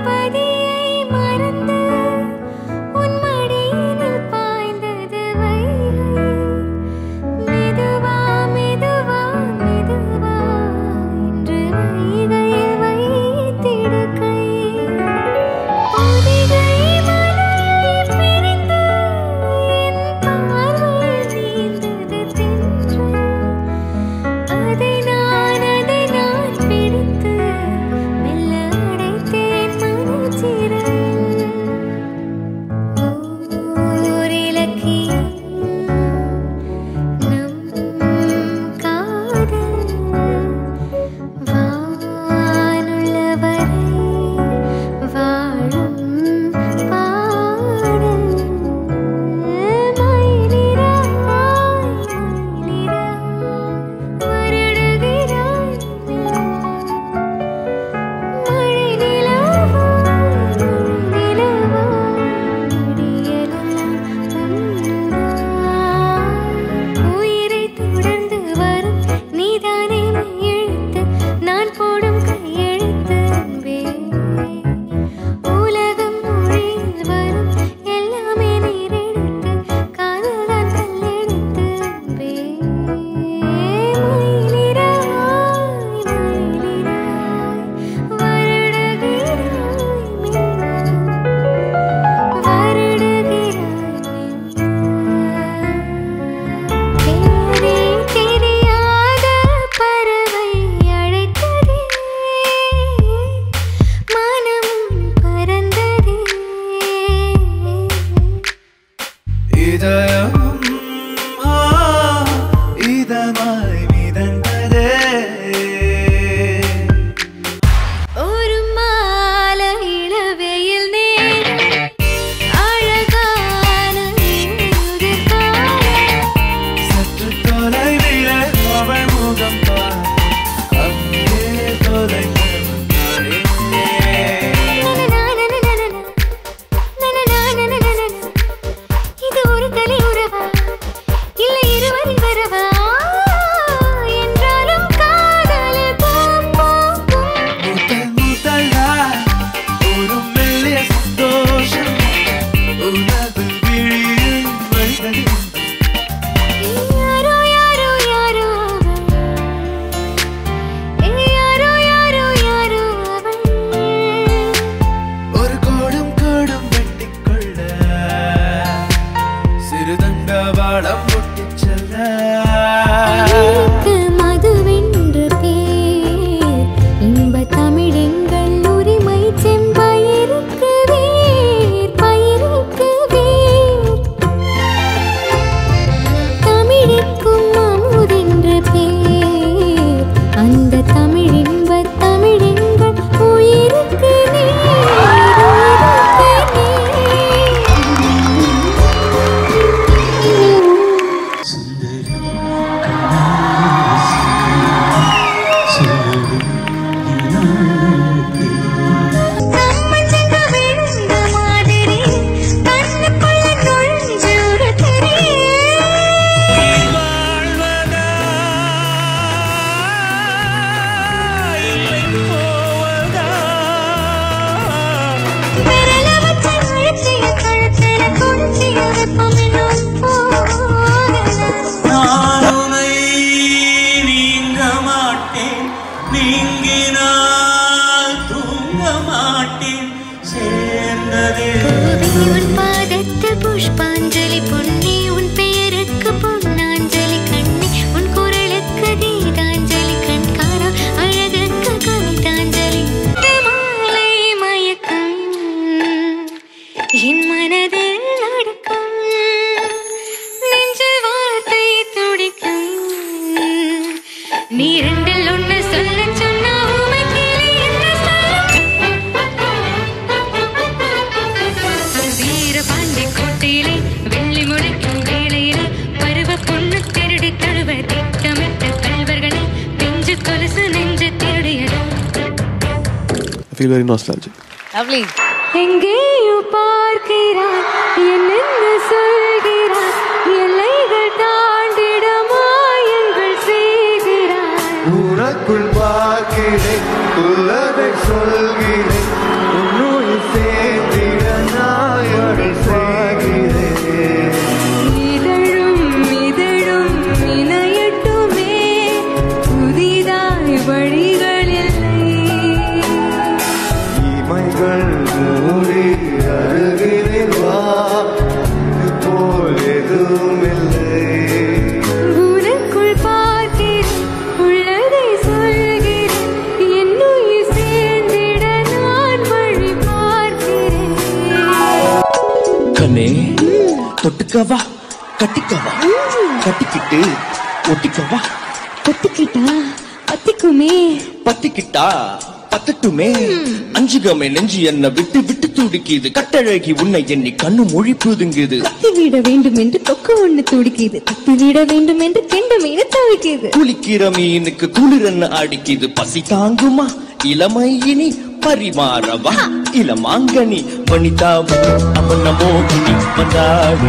பதியை மறந்து உன் மடியினில் பாய்ந்தது வைகை மெதுவா மெதுவா மெதுவா இன்று வைகையில் வைத்திடு கை பொதிகை மலையை பிரிந்து என் பார்வையில் நீந்தது தென்றல் அதை நான் அதை நான் பிடித்து மெல்ல அடைத்தேன் மனச்சிறல் ஓர் இலக்கியம் நம் காதல் வானுள்ளவரை வாழும் பாடல் மயிலிறாய் மயிலிறாய் வருடுகிறாய் மழை நிலவாய் நிலவாய் விடியலெல்லாம் உன்னுதான் உயிரை தொடர்ந்து வரும் நீதானே எழுத்து நான் போடும் கையெழுத்து அன்பே உலகம் மொழியில் வரும் எல்லாமே நீரெடுத்து காதல்தான் கல்லெடுத்து அன்பே மயிலிறாய் மயிலிறாய் வருடுகிறாய் வருடுகிறாய் தேரே தெரியாத பறவை அழைத்ததே மனம் பறந்ததே இதயம் ஆ, இதமாய் மிதந்ததே ஒரு மாலை இளவெயில் நேரம் அழகான இனியொரு காலம் சற்று தொலைவிலே அவள் முகம் பார் அங்கே தொலைந்தவன் நான் எங்கே? இது ஒரு தனி உறவா இல்லை இருவரின் வரவா என்றாலும் காதல் பூம் பூம் பூம் முதல் முதலாய் ஒரு மெல்லிய சந்தோஷம் உனது விழியில் வழிதடிந்தது. யாரோ யாரோ யாரோ அவள் யாரோ யாரோ யாரோ அவள் ஒரு கோடும் கோடும் வெட்டிக்கொள்ள சிறுதண்டவாளம் முட்டிச் செல்ல உயிருக்கு மதுவென்று பேர் இன்ப தமிழெங்கள் உரிமை செம்பயிருக்கு வேர் பயிருக்கு வேர் தமிழுக்கும் அமுதென்று பேர் அந்த தமிழின்ப தமிழெங்கள் உயிருக்கு நேர் உயிருக்கு நேர் கம்மஞ்சங்க விழுந்த மாதிரி கண்ணுக்குள்ள நுழைஞ்சு ஒரு திரை விரல வச்சு அழுத்திய கழுத்துல குடிச்சிய வெப்பம் இன்னும் போகல நான் உன்னை நீங்க மாட்டேன் நீங்கினால் தூங்க மாட்டேன் சேர்ந்ததே பூவே உன் பாதத்தில் புஷ்பாஞ்சலி பொன்னே உன் பெயருக்கு பொன்னாஞ்சலி கண்ணே உன் குரலுக்கு கீதாஞ்சலி கண்காரா அழகுக்கு கவிதாஞ்சலி மாலை மயக்கம் என் மனதில் நடக்கும் நெஞ்சில் வார்த்தை துடிக்கும் நீ ரெண்டில் ஒன்று சொல்ல சொன்னா உமை கிளி என்று சொல்லும் வீர பாண்டி கோட்டையிலே வெள்ளி முளைக்கும் வேளையிலே பருவ பொண்ணு திருடி தழுவ திட்டமிட்ட கல்வர்களே பிஞ்சு கொலுசு நெஞ்சு திருடியது I feel very nostalgic. Lovely எங்கேயோ பார்க்கிறாய் என்னென்ன சொல்கிறாய் எல்லைகள் தாண்டிட மாயங்கள் செய்கிறாய் உனக்குள் பார்க்கிறேன் உள்ளதை சொல்கிறேன் உன்னுடைய கண்ணே தொட்டுக்கவா கட்டிக்கவா கட்டிக்கிட்டு ஒட்டிக்கவா கொத்துக்கிட்டா பத்திக்குமே பத்திக்கிட்டா பத்தட்டுமே அஞ்சுகமே நெஞ்சு என்ன விட்டு விட்டு துடிக்குது கட்டழகி உன்னை எண்ணி கண்ணு மொழி புதுங்குது தத்தி விட வேண்டும் என்று தொக்கு ஒண்ணு துடிக்குது தத்தி விட வேண்டும் என்று கெண்ட மீன தவிக்குது குளிக்கிற மீனுக்கு குளிரன்னு அடிக்குது பசி தாங்குமா இளமை இனி பரிமாறவா இளமாங்கனி வனிதா அவன் மோகினி வந்தாடு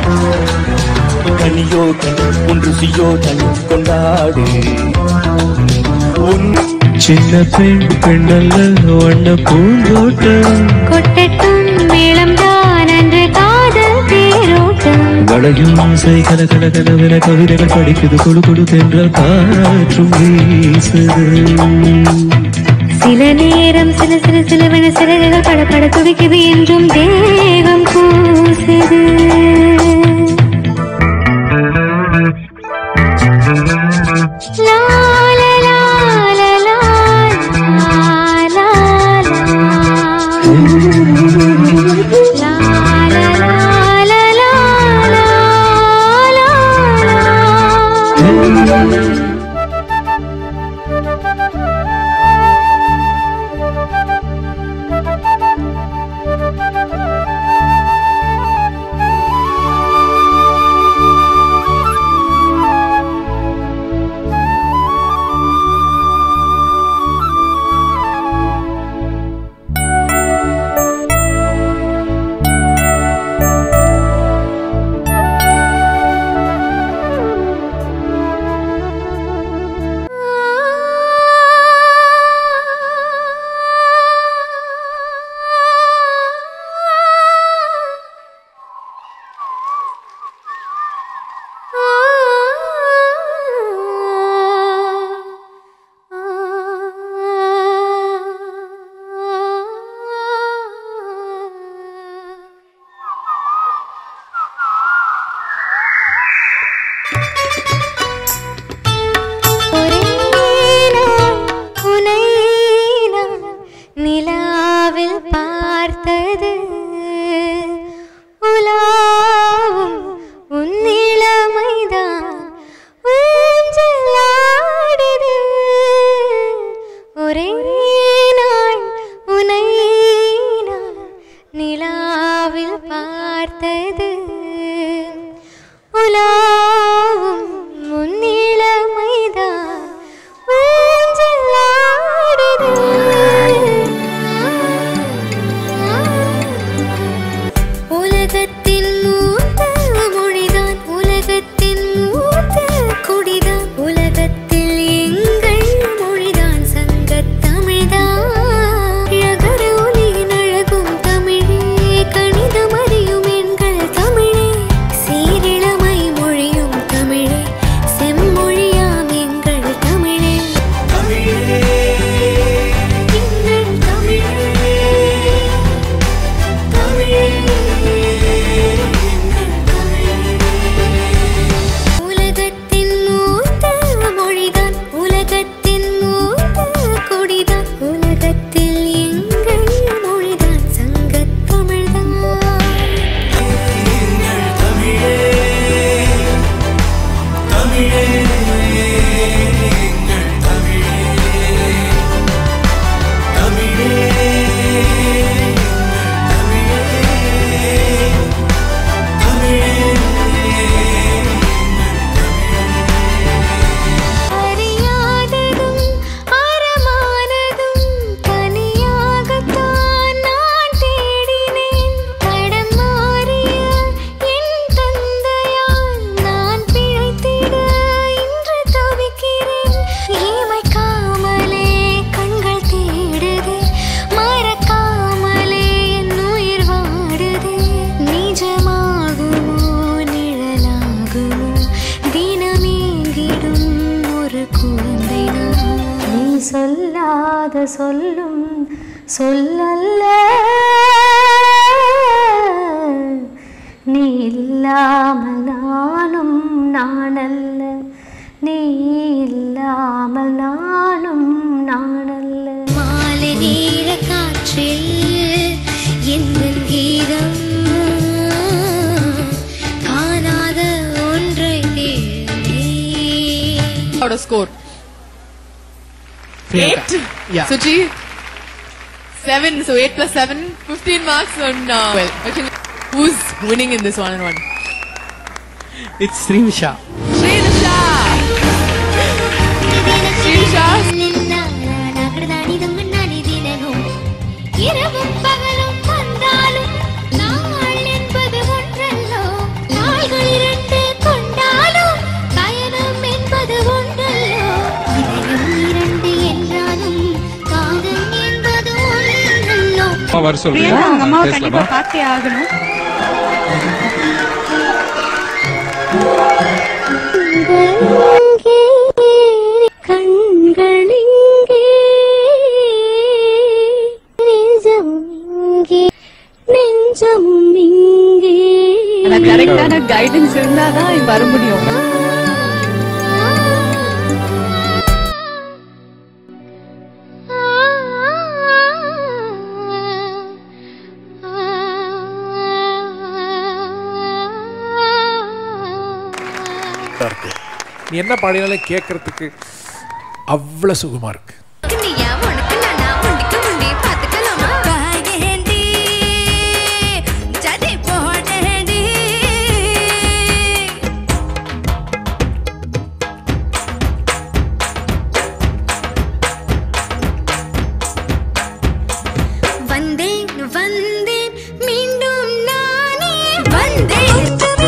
கனியோ கனி ஒன்று சியோ தனி கொண்டாடு உன் சின்ன பெண் பெண்ணல்ல வண்ண பூந்தோட்டம் கொட்டட்டும் மேளம் தான் அன்று காதல் தேரோட்டம் வளையும் ஆசை கல கல கலவென கவிதைகள் படிக்குது கொடு கொடு தென்றல் காற்றும் வீசுது சில நேரம் சில சில சிலவென சிறகுகள் படப்பட துடிக்குது என்றும் தேகம் கூசுது லா, லா, லா, லா, லா, லா, லா, லா. லா, லா, லா, லா, லா, லா, லா, லா. நிலாவில் பார்த்தது உலாவும் உன் இளமைதான் ஊஞ்சலாடுது ஒரே நாள் உனை நான் நிலாவில் பார்த்தது உலாவும் உன் இளமைதான் ஊஞ்சலாடுது உலகத்தின் மூத்த மொழிதான் உலகத்தின் மூத்த குடிதான் உலகத்தில் எங்கள் மொழிதான் சங்கத் தமிழ்தான் அழகர ஒலியின் அழகும் தமிழே கணிதம் அறியும் எங்கள் தமிழே சீரிழமை மொழியும் தமிழே செம்மொழியாம் எங்கள் தமிழே எங்கள் தமிழே உலகத்தின் மூத்த மொழிதான் உலகத்தின் மூத்த கொடிதான் உலகத்தில் எங்கள் மொழிதான் சங்கத் தமிழ்தான் அறியாததும் அறமானதும் தனியாகத்தான் நான் தேடினேன் தடம் மாறிய என் தந்தையால் நான் பிழைத்திட இன்று தவிக்கிறேன் இமைக்காமலே கண்கள் தேடுதே மறக்காமலே என் உயிர் வாடுதே நிஜமாகுமோ நிழலாகுமோ தினமேங்கிடும் ஒரு குழந்தை நான். நீ சொல்லாத சொல்லும் சொல்லல்ல நீ இல்லாமல் நானும் நானல்ல நீ இல்லாமல் நானும் நானல்ல மாலை நீர காற்றில் எந்த கீதம் score? Priyanka. Eight. Yeah. Suchi. Seven. So eight plus seven, 15 marks on. Uh, well, actually, who's winning in this one on one? It's Srivisha. Srinisha. Srinisha. இரவும் பகலும் வந்தாலும் நாள் என்பது ஒன்றல்லோ நாள்கள் இரண்டு கொண்டாலும் பயணம் என்பது ஒன்றல்லோ இதயம் இரண்டு என்றாலும் காதல் என்பது ஒன்றல்லோ வர சொல்றீங்க பேசலாமா பார்த்தே ஆகணும் கண்களிங்கே நெஞ்சமும் இங்கே நெஞ்சமும் இங்கே கரெக்டான கைடன்ஸ் இருந்தாதான் வர முடியும் இருக்கு நீ என்ன பாடினாலும் கேட்கறதுக்கு அவ்வளோ சுகமா இருக்கு வந்தேன் வந்தேன் மீண்டும் நானே வந்தேன்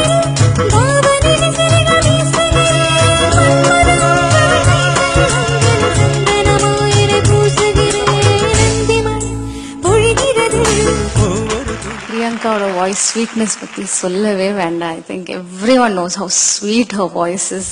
பிரியங்காவோட வாய்ஸ் ஸ்வீட்னஸ் பத்தி சொல்லவே வேண்டாம் I think everyone knows how sweet her voice is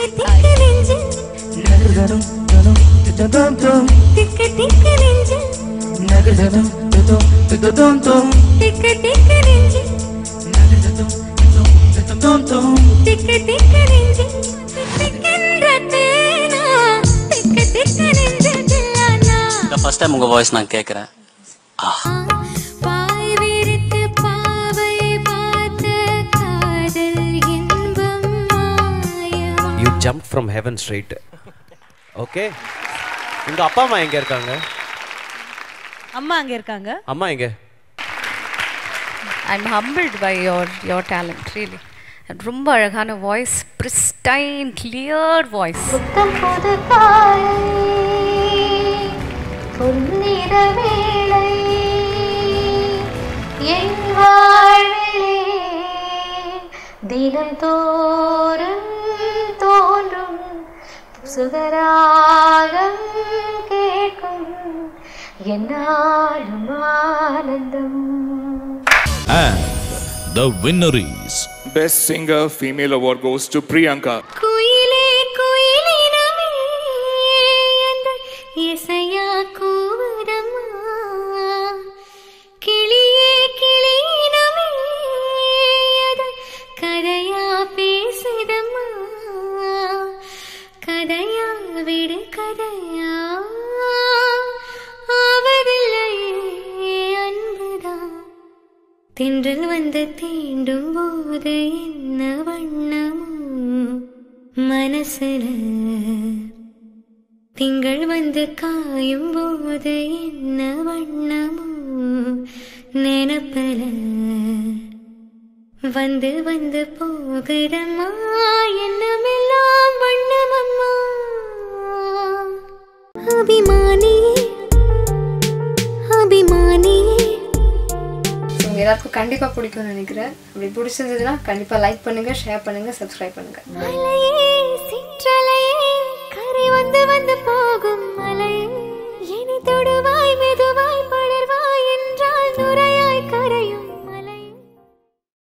first time உங்க வாய்ஸ் நான் கேட்கறேன் பாய் விரித்து பாவை பார்த்த காதல் இன்பம் மாயமா you jump from heaven straight okay உங்க அப்பா அம்மா எங்க இருக்காங்க அம்மா அங்க இருக்காங்க அம்மா எங்க I am humbled by your your talent really ரொம்ப அழகான வாய்ஸ் பிரிஸ்டைன் கிளியர் வாய்ஸ் புத்தம் புது காலை பொன்னிற வேளை என் வாழ்விலே தினம் தோறும் தோன்றும் சுகராகம் கேட்கும் என்னாலும் ஆனந்தம் And the winner is Best Singer Female Award goes to Priyanka. குயிலே குயிலினமே அந்த இசையா கூவுதம்மா கிளியே கிளியினமே அது கதையா பேசுதம்மா கதையா விடு கதையா ஆவதில்லையே அன்புதான் தென்றல் வந்து தீண்டும் போது என்ன வண்ணமோ மனசுல திங்கள் வந்து காயும் போது என்ன வண்ணமோ நினப்பல வந்து வந்து போகுதம்மா எண்ணமெல்லாம் வண்ணமம்மா அபிமானியே அபிமானியே ஸோ எல்லாருக்கும் கண்டிப்பாக பிடிக்கும்னு நினைக்கிறேன் அப்படி பிடிச்சிருந்ததுன்னா கண்டிப்பாக லைக் பண்ணுங்கள் ஷேர் பண்ணுங்கள் சப்ஸ்கிரைப் பண்ணுங்கள் அலையே சிற்றலை